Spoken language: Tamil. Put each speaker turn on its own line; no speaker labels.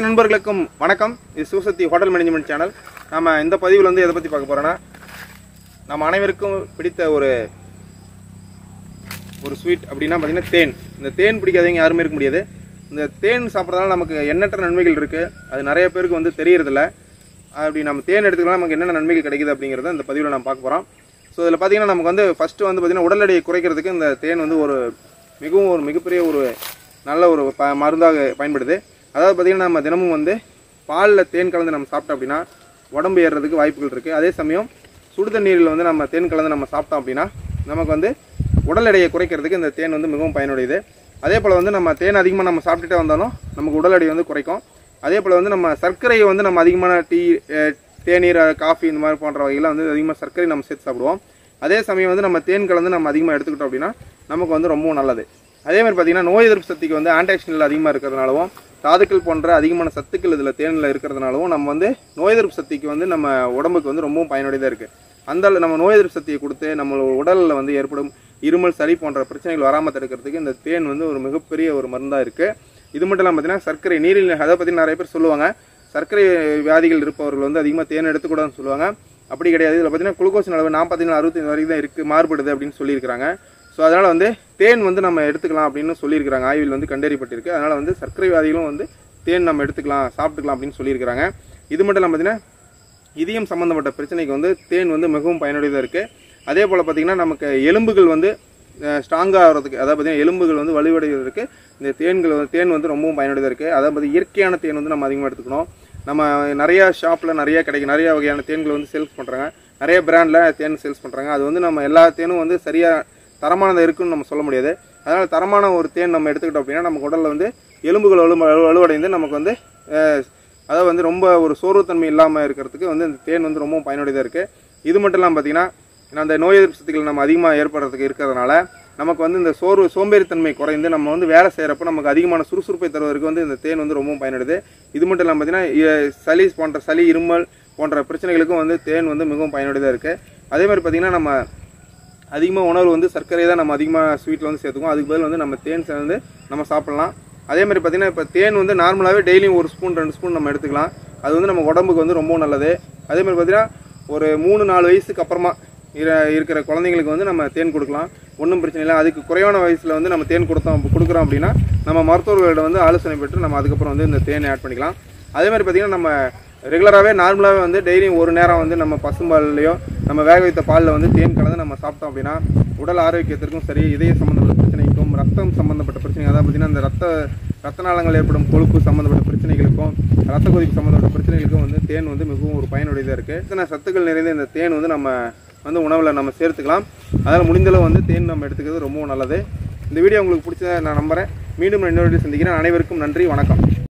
நண்பர்களுக்கும் வணக்கம் இது சிவசக்தி ஹோட்டல் மேனேஜ்மெண்ட் சேனல் நம்ம இந்த பதிவில் வந்து எதை பற்றி பார்க்க போகிறோன்னா நம்ம அனைவருக்கும் பிடித்த ஒரு ஒரு ஸ்வீட் அப்படின்னா பார்த்தீங்கன்னா தேன் இந்த தேன் பிடிக்காதவங்க யாருமே இருக்க முடியாது இந்த தேன் சாப்பிட்றதால நமக்கு எண்ணற்ற நன்மைகள் இருக்குது அது நிறைய பேருக்கு வந்து தெரியறதில்ல அப்படி நம்ம தேன் எடுத்துக்கலாம் நமக்கு என்னென்ன நன்மைகள் கிடைக்குது அப்படிங்கிறத இந்த பதிவில் நம்ம பார்க்க போகிறோம் ஸோ இதில் பார்த்தீங்கன்னா நமக்கு வந்து ஃபஸ்ட்டு வந்து பார்த்திங்கன்னா உடல் எடையை குறைக்கிறதுக்கு இந்த தேன் வந்து ஒரு மிகவும் ஒரு மிகப்பெரிய ஒரு நல்ல ஒரு ப மருந்தாக பயன்படுது அதாவது பார்த்திங்கன்னா நம்ம தினமும் வந்து பாலில் தேன் கலந்து நம்ம சாப்பிட்டோம் அப்படின்னா உடம்பு ஏறுறதுக்கு வாய்ப்புகள் இருக்குது அதே சமயம் சுடு தண்ணீரில் வந்து நம்ம தேன் கலந்து நம்ம சாப்பிட்டோம் அப்படின்னா நமக்கு வந்து உடல் எடையை குறைக்கிறதுக்கு இந்த தேன் வந்து மிகவும் பயனுடையது அதே போல் வந்து நம்ம தேன் அதிகமாக நம்ம சாப்பிட்டுட்டே வந்தாலும் நமக்கு உடல் எடை வந்து குறைக்கும் அதே போல் வந்து நம்ம சர்க்கரையை வந்து நம்ம அதிகமான டீ அஹ், தேநீர் அஹ், காஃபி இந்த மாதிரி போன்ற வகையில் வந்து அதிகமாக சர்க்கரை நம்ம சேர்த்து சாப்பிடுவோம் அதே சமயம் வந்து நம்ம தேன் கலந்து நம்ம அதிகமாக எடுத்துக்கிட்டோம் அப்படின்னா நமக்கு வந்து ரொம்பவும் நல்லது அதே மாதிரி பார்த்தீங்கன்னா நோய் எதிர்ப்பு சக்திக்கு வந்து ஆன்டாக்சினல் அதிகமாக இருக்கிறதுனாலவும் தாதுக்கள் போன்ற அதிகமான சத்துக்கள் இதில் தேனில் இருக்கிறதுனாலவும் நம்ம வந்து நோய் எதிர்ப்பு சக்திக்கு வந்து நம்ம உடம்புக்கு வந்து ரொம்பவும் பயனுடையதாக இருக்குது அந்த அளவு நம்ம நோய் எதிர்ப்பு சக்தியை கொடுத்து நம்ம உடலில் வந்து ஏற்படும் இருமல் சளி போன்ற பிரச்சனைகள் வராமல் தடுக்கிறதுக்கு இந்த தேன் வந்து ஒரு மிகப்பெரிய ஒரு மருந்தாக இருக்குது இது மட்டும் இல்லாமல் பார்த்தீங்கன்னா சர்க்கரை நீரில் அதை பற்றி நிறைய பேர் சொல்லுவாங்க சர்க்கரை வியாதிகள் இருப்பவர்கள் வந்து அதிகமாக தேன் எடுத்துக்கூடாதுன்னு சொல்லுவாங்க அப்படி கிடையாது இதில் பார்த்தீங்கன்னா குளுக்கோஸ் அளவு நாற்பத்தி அறுபத்தஞ்சு வரைக்கும் தான் இருக்குது மாறுபடுது அப்படின்னு சொல்லியிருக்கிறாங்க ஸோ அதனால் வந்து தேன் வந்து நம்ம எடுத்துக்கலாம் அப்படின்னு சொல்லியிருக்கிறாங்க ஆய்வில் வந்து கண்டறியப்பட்டிருக்கு அதனால் வந்து சர்க்கரை வியாதிகளும் வந்து தேன் நம்ம எடுத்துக்கலாம் சாப்பிட்டுக்கலாம் அப்படின்னு சொல்லியிருக்கிறாங்க இது மட்டும் இல்லாமல் பார்த்தீங்கன்னா இதயம் சம்மந்தப்பட்ட பிரச்சனைக்கு வந்து தேன் வந்து மிகவும் பயனுடையதாக இருக்குது அதே போல் பார்த்திங்கன்னா நமக்கு எலும்புகள் வந்து ஸ்ட்ராங்காக ஆகிறதுக்கு அதாவது பார்த்திங்கன்னா எலும்புகள் வந்து வலுவடைவதற்கு இந்த தேன்கள் வந்து தேன் வந்து ரொம்பவும் பயனுடையதாக இருக்குது அதாவது பார்த்தி இயற்கையான தேன் வந்து நம்ம அதிகமாக எடுத்துக்கணும் நம்ம நிறையா ஷாப்பில் நிறைய கிடைக்கும் நிறைய வகையான தேன்கள் வந்து சேல்ஸ் பண்ணுறாங்க நிறைய பிராண்டில் தேன் சேல்ஸ் பண்ணுறாங்க அது வந்து நம்ம எல்லா தேனும் வந்து சரியாக தரமானது இருக்குன்னு நம்ம சொல்ல முடியாது அதனால் தரமான ஒரு தேன் நம்ம எடுத்துக்கிட்டோம் அப்படின்னா நம்ம உடலில் வந்து எலும்புகள் வலு வலு- வலுவடைந்து நமக்கு வந்து அஹ், அதாவது வந்து ரொம்ப ஒரு சோர்வுத்தன்மை இல்லாமல் இருக்கிறதுக்கு வந்து இந்த தேன் வந்து ரொம்பவும் பயனுடையதாக இருக்குது இது மட்டும் இல்லாமல் பார்த்தீங்கன்னா அந்த நோய் எதிர்ப்பு சக்திகள் நம்ம அதிகமாக ஏற்படுறதுக்கு இருக்கிறதுனால நமக்கு வந்து இந்த சோர்வு சோம்பேறித்தன்மை குறைந்து நம்ம வந்து வேலை செய்கிறப்ப நமக்கு அதிகமான சுறுசுறுப்பை தருவதற்கு வந்து இந்த தேன் வந்து ரொம்பவும் பயனுடையது இது மட்டும் இல்லாமல் பார்த்தீங்கன்னா இ- சளி போன்ற சளி இருமல் போன்ற பிரச்சனைகளுக்கும் வந்து தேன் வந்து மிகவும் பயனுடையதாக இருக்குது அதே மாதிரி பார்த்திங்கன்னா நம்ம அதிகமாக உணவு வந்து சர்க்கரை தான் நம்ம அதிகமாக ஸ்வீட்டில் வந்து சேர்த்துக்குவோம் அதுக்கு பதில் வந்து நம்ம தேன் சேர்ந்து நம்ம சாப்பிட்லாம் அதே மாதிரி பார்த்திங்கன்னா இப்போ தேன் வந்து நார்மலாகவே டெய்லியும் ஒரு ஸ்பூன் ரெண்டு ஸ்பூன் நம்ம எடுத்துக்கலாம் அது வந்து நம்ம உடம்புக்கு வந்து ரொம்ப நல்லது அதே மாதிரி பார்த்திங்கன்னா ஒரு மூணு நாலு வயசுக்கு அப்புறமா இர- இருக்கிற குழந்தைங்களுக்கு வந்து நம்ம தேன் கொடுக்கலாம் ஒன்றும் பிரச்சனை இல்லை அதுக்கு குறைவான வயசில் வந்து நம்ம தேன் கொடுத்தோம் கொடுக்குறோம் அப்படின்னா நம்ம மருத்துவர்களிடம் வந்து ஆலோசனை பெற்று நம்ம அதுக்கப்புறம் வந்து இந்த தேனை ஆட் பண்ணிக்கலாம் அதே மாதிரி பார்த்திங்கன்னா நம்ம ரெகுலராகவே நார்மலாகவே வந்து டெய்லியும் ஒரு நேரம் வந்து நம்ம பசும்பால்லையோ நம்ம வேக வைத்த பாலில் வந்து தேன் கலந்து நம்ம சாப்பிட்டோம் அப்படின்னா உடல் ஆரோக்கியத்திற்கும் சரி இதய சம்மந்தப்பட்ட பிரச்சனைக்கும் ரத்தம் சம்மந்தப்பட்ட பிரச்சனை அதாவது பார்த்திங்கன்னா இந்த ரத்த ரத்த நாளங்கள் ஏற்படும் கொழுப்பு சம்மந்தப்பட்ட பிரச்சனைகளுக்கும் ரத்த கொதிப்பு சம்மந்தப்பட்ட பிரச்சனைகளுக்கும் வந்து தேன் வந்து மிகவும் ஒரு பயனுடையதாக இருக்குது இத்தனை சத்துக்கள் நிறைந்த இந்த தேன் வந்து நம்ம வந்து உணவில் நம்ம சேர்த்துக்கலாம் அதனால் முடிந்தளவு வந்து தேன் நம்ம எடுத்துக்கிறது ரொம்பவும் நல்லது இந்த வீடியோ உங்களுக்கு பிடிச்சதை நான் நம்புகிறேன் மீண்டும் நான் இன்னொரு video சந்திக்கிறேன் அனைவருக்கும் நன்றி வணக்கம்